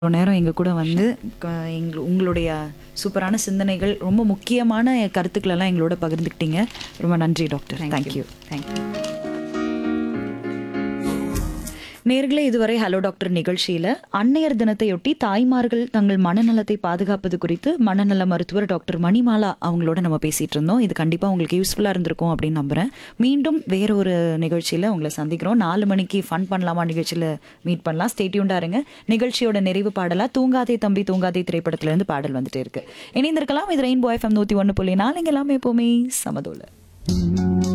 இவ்வளோ நேரம் எங்கள் கூட வந்து க- எங்க உங்களுடைய சூப்பரான சிந்தனைகள் ரொம்ப முக்கியமான கருத்துக்கள் எல்லாம் எங்களோட பகிர்ந்துக்கிட்டீங்க ரொம்ப நன்றி டாக்டர் தேங்க்யூ தேங்க்யூ நேர்களே இதுவரை ஹலோ டாக்டர் நிகழ்ச்சியில அன்னையர் தினத்தையொட்டி தாய்மார்கள் தங்கள் மனநலத்தை பாதுகாப்பது குறித்து மனநல மருத்துவர் டாக்டர் மணிமாலா அவங்களோட நம்ம பேசிட்டு இருந்தோம் இது கண்டிப்பா உங்களுக்கு யூஸ்ஃபுல்லா இருந்திருக்கும் அப்படின்னு நம்புறேன் மீண்டும் வேற ஒரு நிகழ்ச்சியில உங்களை சந்திக்கிறோம் நாலு மணிக்கு ஃபன் பண்ணலாமா நிகழ்ச்சியில மீட் பண்ணலாம் ஸ்டேட்யூண்டா இருங்க நிகழ்ச்சியோட நிறைவு பாடலா தூங்காதே தம்பி தூங்காதே திரைப்படத்துல இருந்து பாடல் வந்துட்டே இருக்கு இணைந்திருக்கலாம் இது ரெயின்போ எஃப்எம் நூத்தி ஒன்று புள்ளி நாலு இங்க எல்லாமே எப்பவுமே சமதோல